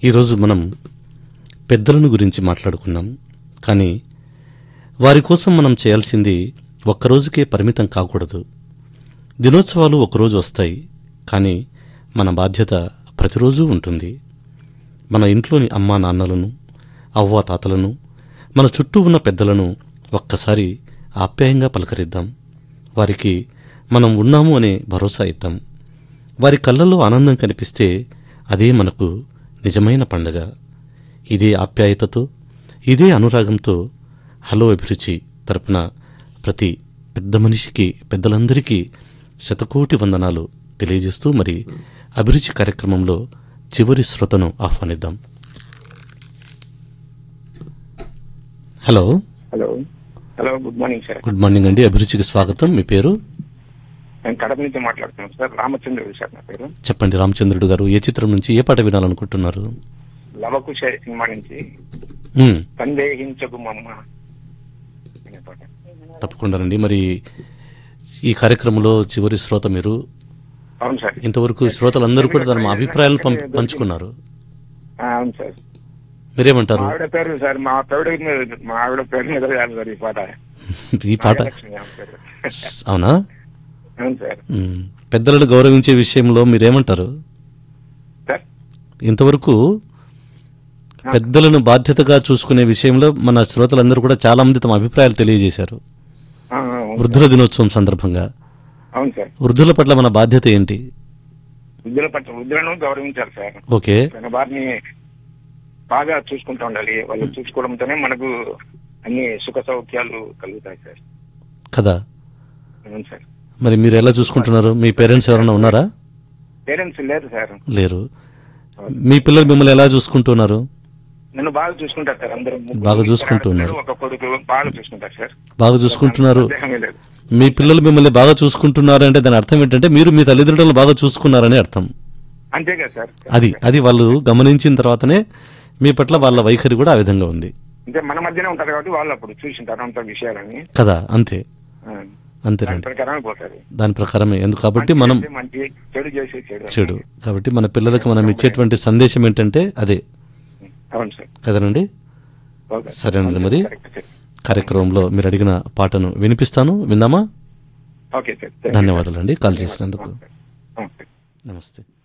ఈరోజు మనం పెద్దలను గురించి మాట్లాడుకున్నాం కానీ వారి కోసం మనం చేయాల్సింది ఒక్కరోజుకే పరిమితం కాకూడదు దినోత్సవాలు ఒకరోజు వస్తాయి కానీ మన బాధ్యత ప్రతిరోజు ఉంటుంది మన ఇంట్లోని అమ్మా నాన్నలను అవ్వ తాతలను మన చుట్టూ ఉన్న పెద్దలను ఒక్కసారి ఆప్యాయంగా పలకరిద్దాం వారికి మనం ఉన్నాము అనే భరోసా ఇద్దాం వారి కళ్ళల్లో ఆనందం కనిపిస్తే అదే మనకు నిజమైన పండగ ఇదే ఆప్యాయతతో ఇదే అనురాగంతో హలో అభిరుచి తరపున ప్రతి పెద్ద మనిషికి పెద్దలందరికీ శతకోటి వందనాలు తెలియజేస్తూ మరి అభిరుచి కార్యక్రమంలో చివరి శ్రోతను ఆహ్వానిద్దాం hello hello hello good morning sir good morning అండి అభిరుచికి స్వాగతం మీ పేరు నేను కడప నుంచి మాట్లాడుతున్నాను సార్ రామచంద్రుడు సార్ నా పేరు చెప్పండి రామచంద్రుడు గారు ఏ చిత్రం నుంచి ఏ పాట వినాలనుకుంటున్నారు లవకుశ సినిమా నుంచి ఉమ్, సందేహించకు మమ్మ అనే పాట తప్పకుండానండి మరి ఈ కార్యక్రమంలో చివరి శ్రోత మీరు అవును సార్ ఇంతవరకు శ్రోతలందరూ కూడా తమ అభిప్రాయాలు పం- పంచుకున్నారు ఆ, అవును సార్ మీరేమంటారు మా ఆవిడ పేరు సార్ మా పేరు మీద మా ఆవిడ పేరు మీద వేయాలి సార్ ఈ పాట ఈ పాట నాగలక్ష్మి ఆమె పేరు. అవునా అవును సార్ ఉమ్, పెద్దలను గౌరవించే విషయంలో మీరేమంటారు సార్ ఇంతవరకు పెద్దలను బాధ్యతగా చూసుకునే విషయంలో మన శ్రోతలందరూ కూడా చాలా మంది తమ అభిప్రాయాలు తెలియజేశారు ఆ, అవును వృద్ధుల దినోత్సవం సందర్భంగా అవును సార్ వృద్ధుల పట్ల మన బాధ్యత ఏంటి వృద్ధుల పట్ల వృద్ధులను గౌరవించాలి సార్ ఓకే తన వారిని బాగా చూసుకుంటూ ఉండాలి వాళ్ళు చూసుకోవడంతోనే మనకు అన్ని సుఖ సౌఖ్యాలు కలుగుతాయి సార్ కదా అవును సార్ మరి మీరు ఎలా చూసుకుంటున్నారు మీ పేరెంట్స్ ఎవరైనా ఉన్నారా పేరెంట్స్ లేదు సార్ లేరు మీ పిల్లలు మిమ్మల్ని ఎలా చూసుకుంటున్నారు నన్ను బాగా చూసుకుంటారు సార్ అందరూ ముగ్గురు బాగా ఇద్దరు చూసుకుంటున్నారు. ఆడపిల్లలు, ఒక కొడుకు బాగా చూసుకుంటారు సార్ బాగా చూసుకుంటున్నారు సందేహమే లేదు మీ పిల్లలు మిమ్మల్ని బాగా చూసుకుంటున్నారు అంటే దాని అర్థం ఏంటంటే మీరు మీ తల్లిదండ్రులను బాగా చూసుకున్నారని అర్థం అంతే కదా సార్ అది అది వాళ్ళు గమనించిన తర్వాతనే మీ పట్ల వాళ్ళ వైఖరి కూడా ఆ విధంగా ఉంది అంటే మన మధ్యనే ఉంటారు కాబట్టి వాళ్ళు అప్పుడు చూసింటారు అంత విషయాలని కదా అంతే ఆ, దాని అంతేనండి ప్రకారమే పోతారు దాని ప్రకారమే ఎందుకు కాబట్టి మనం మంచి చేస్తే మంచి చెడు చేసి చెడు చెడు కాబట్టి మన పిల్లలకు మనం ఇచ్చేటువంటి సందేశం ఏంటంటే అదే అవును సార్ కదనండి ఓకే. సరేనండి మరి కరెక్ట్ సార్. కార్యక్రమంలో మీరు అడిగిన పాటను వినిపిస్తాను విందామా ఓకే సార్ థాంక్యూ. ధన్యవాదాలండి కాల్ చేసినందుకు ఓకే. నమస్తే